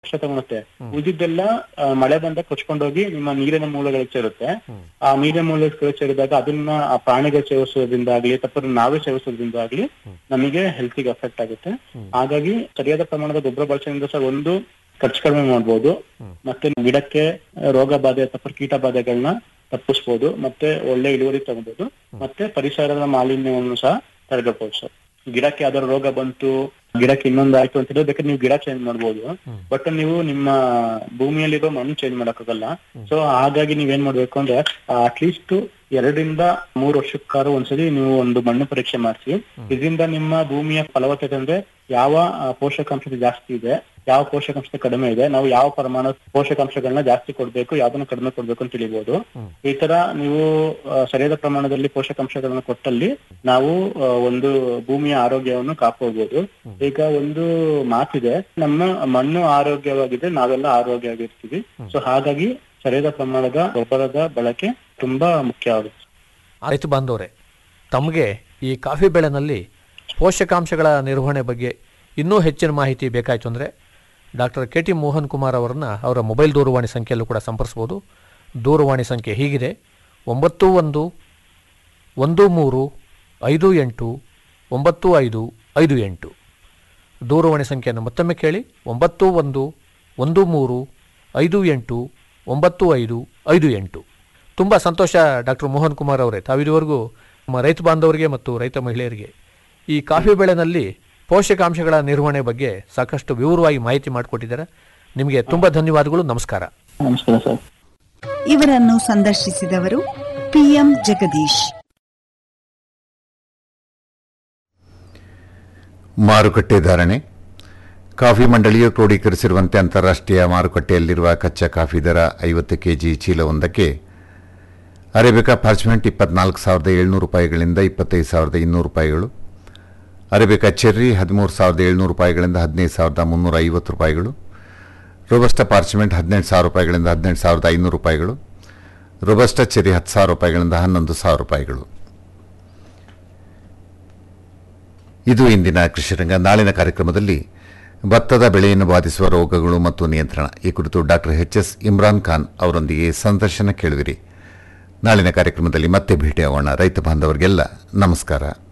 ವರ್ಷ ತಗೊಳುತ್ತೆ ಉಳಿದಿದ್ದೆಲ್ಲ ಆ, ಮಳೆ ಬಂದಾಗ ಕೊಚ್ಕೊಂಡೋಗಿ ನಿಮ್ಮ ನೀರಿನ ಮೂಲಗಳಿಗೆ ಸೇರುತ್ತೆ ಆ ನೀರಿನ ಮೂಲಗಳಿಗೆ ಸೇರಿದಾಗ ಅದನ್ನ ಆ ಪ್ರಾಣಿಗಳು ಸೇವಿಸೋದ್ರಿಂದಾಗ್ಲಿ ತಪ್ಪು ನಾವೇ ಸೇವಿಸೋದ್ರಿಂದಾಗ್ಲಿ ನಮಗೆ ಹೆಲ್ತಿಗೆ ಅಫೆಕ್ಟ್ ಆಗುತ್ತೆ ಹಾಗಾಗಿ ಸರಿಯಾದ ಪ್ರಮಾಣದ ಗೊಬ್ಬರ ಬಳಸೋದ್ರಿಂದ ಸಹ ಒಂದು ಖರ್ಚು ಕಡಿಮೆ ಮಾಡ್ಬೋದು ಮತ್ತೆ ಗಿಡಕ್ಕೆ ರೋಗ ಬಾಧೆ ಅಥವಾ ಕೀಟ ಬಾಧೆಗಳನ್ನ ತಪ್ಪಿಸ್ಬೋದು ಮತ್ತೆ ಒಳ್ಳೆ ಇಳುವರಿ ತಗೋಬಹುದು ಮತ್ತೆ ಪರಿಸರದ ಮಾಲಿನ್ಯವನ್ನು ಸಹ ತಡೆಗಟ್ಟಬಹುದು ಸರ್ ಗಿಡಕ್ಕೆ ಯಾವ್ದಾದ್ರು ರೋಗ ಬಂತು ಗಿಡಕ್ಕೆ ಇನ್ನೊಂದು ಆಯ್ತು ಅಂತ ಹೇಳಿದ್ರೆ ಬೇಕಾದ್ರೆ ನೀವು ಗಿಡ ಚೇಂಜ್ ಮಾಡ್ಬೋದು ಬಟ್ ನೀವು ನಿಮ್ಮ ಭೂಮಿಯಲ್ಲಿರೋ ಮಣ್ಣು ಚೇಂಜ್ ಮಾಡಕ್ಕಾಗಲ್ಲ ಸೊ ಹಾಗಾಗಿ ನೀವೇನ್ ಮಾಡ್ಬೇಕು ಅಂದ್ರೆ ಅಟ್ಲೀಸ್ಟ್ ಎರಡರಿಂದ ಮೂರು ವರ್ಷಕ್ಕಾರು ಒಂದ್ಸಲಿ ನೀವು ಒಂದು ಮಣ್ಣು ಪರೀಕ್ಷೆ ಮಾಡಿಸಿ ಇದರಿಂದ ನಿಮ್ಮ ಭೂಮಿಯ ಫಲವತ್ತತೆ ಅಂದ್ರೆ ಯಾವ ಆ, ಪೋಷಕಾಂಶ ಜಾಸ್ತಿ ಇದೆ ಯಾವ ಪೋಷಕಾಂಶ ಕಡಿಮೆ ಇದೆ ನಾವು ಯಾವ ಪ್ರಮಾಣ ಪೋಷಕಾಂಶಗಳನ್ನ ಜಾಸ್ತಿ ಕೊಡ್ಬೇಕು ಯಾವ್ದನ್ನ ಕಡಿಮೆ ಕೊಡ್ಬೇಕು ಅಂತ ತಿಳಿಬಹುದು ಈ ತರ ನೀವು ಆ, ಸರಿಯಾದ ಪ್ರಮಾಣದಲ್ಲಿ ಪೋಷಕಾಂಶಗಳನ್ನ ಕೊಟ್ಟಲ್ಲಿ ನಾವು ಆ, ಒಂದು ಭೂಮಿಯ ಆರೋಗ್ಯವನ್ನು ಕಾಪಾಡಬಹುದು ಈಗ ಒಂದು ಮಾತಿದೆ ನಮ್ಮ ಮಣ್ಣು ಆರೋಗ್ಯವಾಗಿದೆ ನಾವೆಲ್ಲ ಆರೋಗ್ಯವಾಗಿರ್ತೀವಿ ಸೊ ಹಾಗಾಗಿ ಸರಿಯಾದ ಪ್ರಮಾಣದ ಗೊಬ್ಬರದ ಬಳಕೆ ತುಂಬಾ ಮುಖ್ಯ ಆಗುತ್ತೆ ರೈತ ಬಾಂಧವರೇ ತಮಗೆ ಈ ಕಾಫಿ ಬೆಳೆನಲ್ಲಿ ಪೋಷಕಾಂಶಗಳ ನಿರ್ವಹಣೆ ಬಗ್ಗೆ ಇನ್ನೂ ಹೆಚ್ಚಿನ ಮಾಹಿತಿ ಬೇಕಾಯಿತು ಅಂದರೆ doctor K T Mohan Kumar ಅವರನ್ನು ಅವರ ಮೊಬೈಲ್ ದೂರವಾಣಿ ಸಂಖ್ಯೆಯಲ್ಲೂ ಕೂಡ ಸಂಪರ್ಸ್ಬೋದು ದೂರವಾಣಿ ಸಂಖ್ಯೆ ಹೀಗಿದೆ ಒಂಬತ್ತು ಒಂದು ಒಂದು ಮೂರು ಐದು ಎಂಟು ಒಂಬತ್ತು ಐದು ಐದು ಎಂಟು ದೂರವಾಣಿ ಸಂಖ್ಯೆಯನ್ನು ಮತ್ತೊಮ್ಮೆ ಕೇಳಿ ಒಂಬತ್ತು ಒಂದು ಒಂದು ಮೂರು ಐದು ಎಂಟು ಒಂಬತ್ತು ಐದು ಐದು ಎಂಟು ತುಂಬ ಸಂತೋಷ ಡಾಕ್ಟರ್ ಮೋಹನ್ ಕುಮಾರ್ ಅವರೇ ತಾವಿದುವರೆಗೂ ನಮ್ಮ ರೈತ ಬಾಂಧವರಿಗೆ ಮತ್ತು ರೈತ ಮಹಿಳೆಯರಿಗೆ ಈ ಕಾಫಿ ಬೆಳೆನಲ್ಲಿ ಪೋಷಕಾಂಶಗಳ ನಿರ್ವಹಣೆ ಬಗ್ಗೆ ಸಾಕಷ್ಟು ವಿವರವಾಗಿ ಮಾಹಿತಿ ಮಾಡಿಕೊಟ್ಟಿದ್ದಾರೆ ನಿಮಗೆ ತುಂಬ ಧನ್ಯವಾದಗಳು ನಮಸ್ಕಾರ ನಮಸ್ಕಾರ ಸರ್ ಇವರನ್ನು ಸಂದರ್ಶಿಸಿದವರು ಪಿಎಂ ಜಗದೀಶ್ ಮಾರುಕಟ್ಟೆ ಧಾರಣೆ ಕಾಫಿ ಮಂಡಳಿಯು ಕ್ರೋಢೀಕರಿಸಿರುವಂತೆ ಅಂತಾರಾಷ್ಟ್ರೀಯ ಮಾರುಕಟ್ಟೆಯಲ್ಲಿರುವ ಕಚ್ಚಾ ಕಾಫಿ ದರ ಐವತ್ತು ಕೆಜಿ ಚೀಲವೊಂದಕ್ಕೆ ಅರೇಬಿಕಾ ಪಾರ್ಚ್ಮೆಂಟ್ ಇಪ್ಪತ್ನಾಲ್ಕು ಸಾವಿರದ ಏಳ್ನೂರು ರೂಪಾಯಿಗಳಿಂದ ಇಪ್ಪತ್ತೈದು ಸಾವಿರದ ಇನ್ನೂರು ರೂಪಾಯಿಗಳು ಅರೇಬಿಕಾ ಚೆರ್ರಿ ಹದಿಮೂರು ಸಾವಿರದ ಏಳ್ನೂರು ರೂಪಾಯಿಗಳಿಂದ ಹದಿನೈದು ಸಾವಿರದ ಮುನ್ನೂರ ಐವತ್ತು ರೂಪಾಯಿಗಳು ರೋಬಸ್ಟ ಪಾರ್ಚ್ಮೆಂಟ್ ಹದಿನೆಂಟು ಸಾವಿರ ರೂಪಾಯಿಗಳಿಂದ ಹದಿನೆಂಟು ಸಾವಿರದ ಐನೂರು ರೂಪಾಯಿಗಳು ರೋಬಸ್ಟ ಚೆರ್ರಿ ಹತ್ತು ಸಾವಿರ ರೂಪಾಯಿಗಳಿಂದ ಹನ್ನೊಂದು ಸಾವಿರ ರೂಪಾಯಿಗಳು ಇದು ಇಂದಿನ ಕೃಷಿರಂಗ ನಾಳಿನ ಕಾರ್ಯಕ್ರಮದಲ್ಲಿ ಭತ್ತದ ಬೆಳೆಯನ್ನು ಬಾಧಿಸುವ ರೋಗಗಳು ಮತ್ತು ನಿಯಂತ್ರಣ ಈ ಕುರಿತು doctor H S Imran Khan ಅವರೊಂದಿಗೆ ಸಂದರ್ಶನ ಕೇಳುವಿರಿ ನಾಳಿನ ಕಾರ್ಯಕ್ರಮದಲ್ಲಿ ಮತ್ತೆ ಭೇಟಿಯಾಗೋಣ ರೈತ ಬಾಂಧವರಿಗೆಲ್ಲ ನಮಸ್ಕಾರ